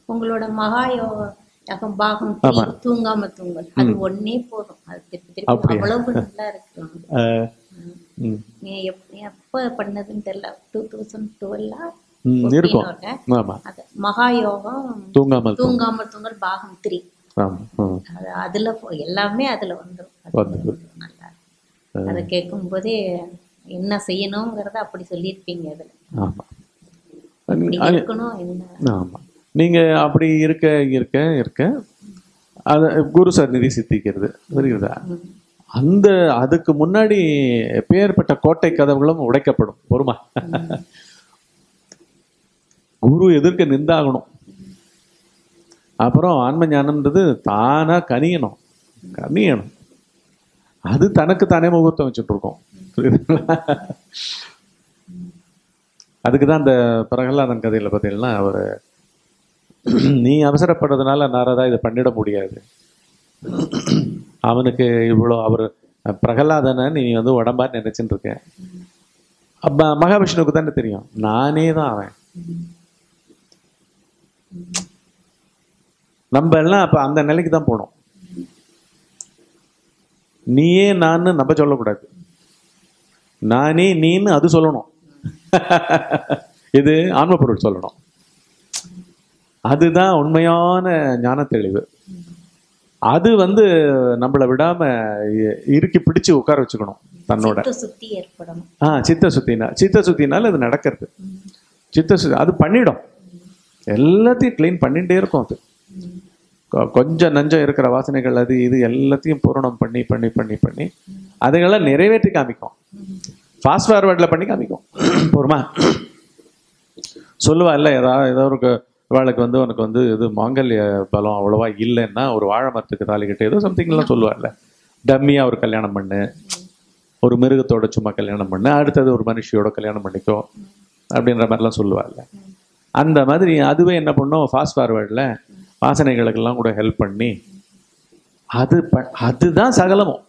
உங்களோட மகா யோக யாகம் பாகம் ஆமா. three, தூங்காம தூங்கல் அது ஒண்ணே போதும் அது திருப்பி திருப்பி அப்படியா? அவ்வளவு நல்லா இருக்கு அஹ், ம், நீ எப் எப்ப பண்ணதுன்னு தெரியல டூ தௌசண்ட் டுவெல்லா ம், இருக்கும் ஆமா அது மகா யோகம் தூங்காமல் தூங்கும் தூங்காம தூங்கல் பாகம் த்ரீ ஆமா ம், அது அதுல போ- எல்லாமே அதுல வந்துரும் அது வந்துரும். நல்லா இருக்கு. அதை கேட்கும் போதே என்ன செய்யணுங்கிறத அப்படி சொல்லியிருப்பீங்க அதுல ஆமா இப்படி அது- இருக்கணும் என்ன ஆமா நீங்க அப்படி இருக்க இருக்க இருக்க அத குரு சந்நிதி சித்திக்கிறது புரியுதா அந்த அதுக்கு முன்னாடி பேர்பட்ட கோட்டை கதவுகளும் உடைக்கப்படும் பொறுமா குரு எதிர்க்க நின்றாகணும் அப்புறம் ஆன்ம ஞானம்ன்றது தானா கனியணும் கனியணும் அது தனக்கு தானே முகூர்த்தம் வச்சுட்டு இருக்கோம் புரியுதுங்களா? அதுக்கு தான் அந்த பிரகலாதன் கதையில பார்த்தீங்கன்னா அவர் நீ அவசரப்படுறதுனால நாரதா இதை பண்ணிட முடியாது அவனுக்கு இவ்வளோ அவர் பிரகலாதனை நீ வந்து உடம்பா நினைச்சுட்டு இருக்க அப்ப மகாவிஷ்ணுவுக்கு தானே தெரியும் நானே தான் அவன் நம்ம எல்லாம் அப்ப அந்த நிலைக்கு தான் போனோம் நீயே நான் நம்ம சொல்லக்கூடாது நானே நீன்னு அது சொல்லணும் இது ஆன்ம பொருள் சொல்லணும் அதுதான் உண்மையான ஞான தெளிவு அது வந்து நம்மளை விடாம இ- இறுக்கி பிடிச்சு உட்கார வச்சுக்கணும் தன்னோட சித்த சுத்தி ஏற்படணும் ஆ சித்த சுத்தினா சித்த சுத்தினால அது நடக்கிறது சித்த சுத்தி அது பண்ணிடும் எல்லாத்தையும் க்ளீன் பண்ணிட்டே இருக்கும் அது கொ- கொஞ்சம் நஞ்சம் இருக்கிற வாசனைகள் அது இது எல்லாத்தையும் பூரணம் பண்ணி பண்ணி பண்ணி பண்ணி அதுங்கெல்லாம் நிறைவேற்றி காமிக்கும் ஃபாஸ்ட் ஃபார்வர்டில் பண்ணி காமிக்கும் பொறுமா சொல்லுவா இல்லை ஏதாவது ஏதோ ஒரு க- இவாளுக்கு வந்து உனக்கு வந்து இது மாங்கல்ய பலம் அவ்வளவா இல்லைன்னா ஒரு வாழை மரத்துக்கு தாலி கட்டு ஏதோ சம்திங்லாம் சொல்லுவாள்ல டம்மியாக ஒரு கல்யாணம் பண்ணு ஒரு மிருகத்தோட சும்மா கல்யாணம் பண்ணு அடுத்தது ஒரு மனுஷியோட கல்யாணம் பண்ணிக்கோ அப்படின்ற மாதிரிலாம் சொல்லுவாள்ல அந்த மாதிரி அதுவே என்ன பண்ணும் ஃபாஸ்ட் ஃபார்வர்டில் வாசனைகளுக்கெல்லாம் கூட ஹெல்ப் பண்ணி அது ப- அதுதான் சகலமும்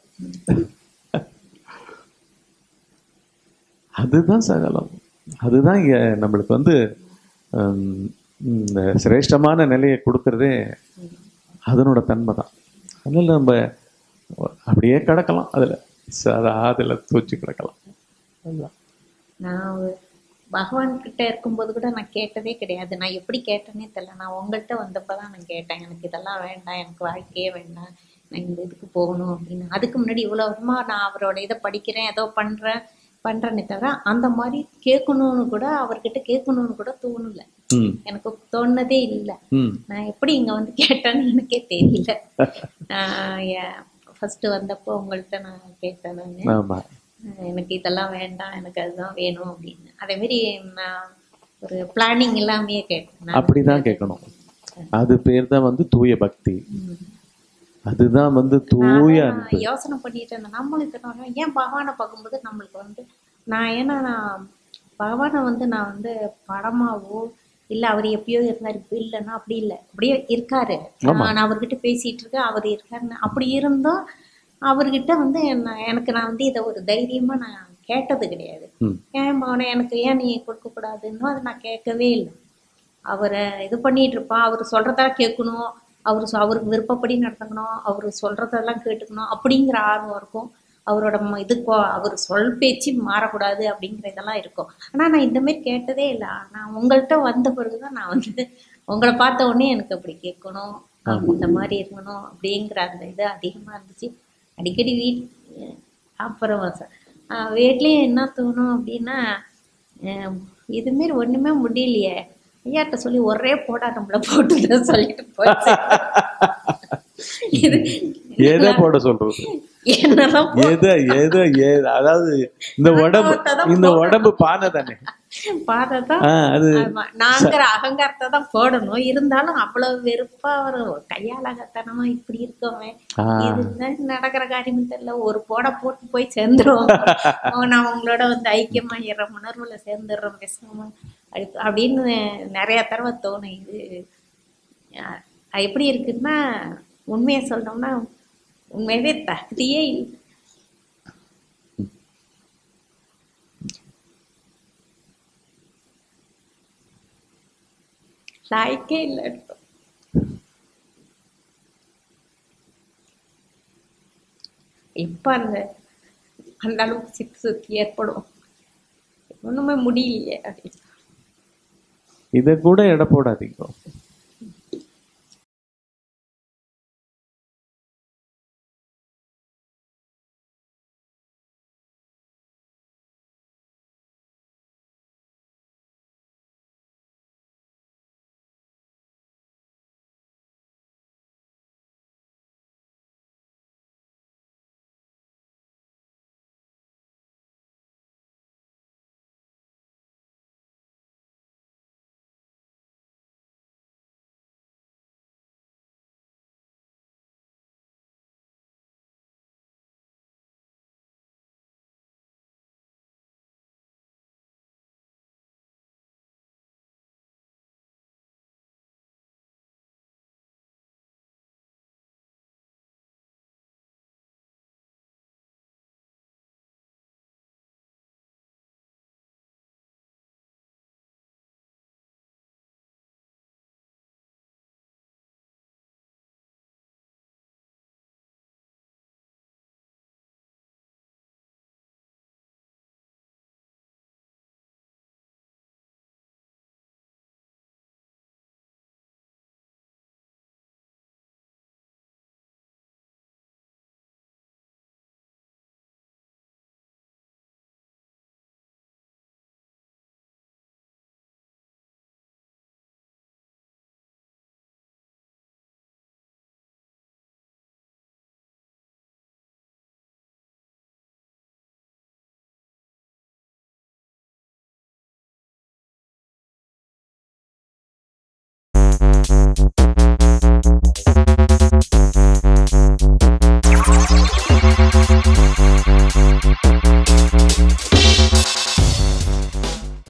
அதுதான் சகலம் அதுதான் இங்க நம்மளுக்கு வந்து ஹம், இந்த சிரேஷ்டமான நிலையை கொடுக்கறதே அதனோட தன்மை தான் அதனால நம்ம அப்படியே கிடக்கலாம் அதுல சதா அதுல தூச்சி கிடக்கலாம் அதுதான். நான் ஒரு பகவான் கிட்ட இருக்கும்போது கூட நான் கேட்டதே கிடையாது நான் எப்படி கேட்டேனே தெரியல நான் உங்கள்கிட்ட வந்தப்பதான் நான் கேட்டேன் எனக்கு இதெல்லாம் வேண்டாம் எனக்கு வாழ்க்கையே வேண்டாம் நான் இந்த இதுக்கு போகணும் அப்படின்னு அதுக்கு முன்னாடி இவ்வளவு வருமா நான் அவரோட இதை படிக்கிறேன் ஏதோ பண்றேன் பண்றேன்னே தவிர அந்த மாதிரி கேட்கணும்னு கூட அவர்கிட்ட கேட்கணும்னு கூட தோணல ம் எனக்கு தோணுனதே இல்லை ம் நான் எப்படி இங்க வந்து கேட்டேன்னு எனக்கே தெரியல ஃபர்ஸ்ட் வந்தப்போ உங்கள்கிட்ட நான் கேட்டேன் நான் ஆமா எனக்கு இதெல்லாம் வேண்டாம் எனக்கு அதுதான் வேணும் அப்படின்னு அதே மாதிரி நான் ஒரு பிளானிங் இல்லாமையே கேட்டேன் நான். அப்படிதான் கேட்கணும் அது பேர் தான் வந்து தூய பக்தி அதுதான் வந்து தூய நான் அன்பு யோசனை பண்ணிட்டு இருந்தேன் நம்மளுக்கு என்ன, ஏன் பகவானை பார்க்கும்போது நம்மளுக்கு வந்து நான் ஏன்னா நான் பகவானை வந்து நான் வந்து படமாவோ இல்ல அவர் எப்பயோ இருந்தார் இப்போ இல்லைன்னா அப்படி இல்லை அப்படியே இருக்காரு நான் அவர்கிட்ட பேசிட்டு இருக்கேன் அவர் இருக்காருன்னு அப்படி இருந்தும் அவர்கிட்ட வந்து என்ன- எனக்கு நான் வந்து இதை ஒரு தைரியமா நான் கேட்டது கிடையாது ம். ஏன் மகனே எனக்கு ஏன் நீ கொடுக்க கூடாதுன்னு அதை நான் கேட்கவே இல்லை அவரை இது பண்ணிட்டு இருப்பான் அவர் சொல்றதெல்லாம் கேட்கணும் அவர் சொ- அவருக்கு விருப்பப்படி நடந்துக்கணும் அவர் சொல்றதெல்லாம் கேட்டுக்கணும் அப்படிங்கிற ஆர்வம் இருக்கும் அவரோட ம- இது கொ- அவர் சொல் பேச்சு மாறக்கூடாது அப்படிங்கிற இதெல்லாம் இருக்கும் ஆனா நான் இந்த மாதிரி கேட்டதே இல்லை நான் உங்கள்கிட்ட வந்த பிறகுதான் நான் வந்து உங்களை பார்த்த உடனே எனக்கு அப்படி கேட்கணும் இந்த மாதிரி இருக்கணும் அப்படிங்கிற அந்த இது அதிகமா இருந்துச்சு அடிக்கடி வீட் அப்புறம் ச- ஆஹ் வீட்லயும் என்ன தோணும் அப்படின்னா அஹ் இது மாரி ஒண்ணுமே முடியலையே ஐயாட்ட சொல்லி ஒரே போடா நம்மள போட்டு சொல்லிட்டு போச்சு இது எதை போட சொல்றது என்னதான் எதை எதை எது அதாவது இந்த உடம்பு இந்த உடம்பு பானை தானே பார்த்ததான் ஆ அது ஆமா, நாங்கிற அகங்காரத்தை தான் போடணும் இருந்தாலும் அவ்வளவு வெறுப்பா வரும் கையாளகத்தனமா இப்படி இருக்கவன் ஆ. இது என்ன நடக்கிற காரியம் தெரியல ஒரு போட போட்டு போய் சேர்ந்துருவோம் நான் உங்களோட வந்து ஐக்கியமாயிடுறோம் உணர்வுல சேர்ந்துடுறோம் பேசுவோம் அப்படி- அப்படின்னு நிறைய தடவை தோணும் இது அஹ், அது எப்படி இருக்குன்னா உண்மையை சொல்லணும்னா உண்மையாவே தகுதியே இல்லை லாய்க்கே இல்லை எப்போ அந்த அந்த அளவுக்கு சித்து சுத்தி ஏற்படும் ஒண்ணுமே முடியலையே அப்படின்னு இதை கூட எடை போடாதீங்க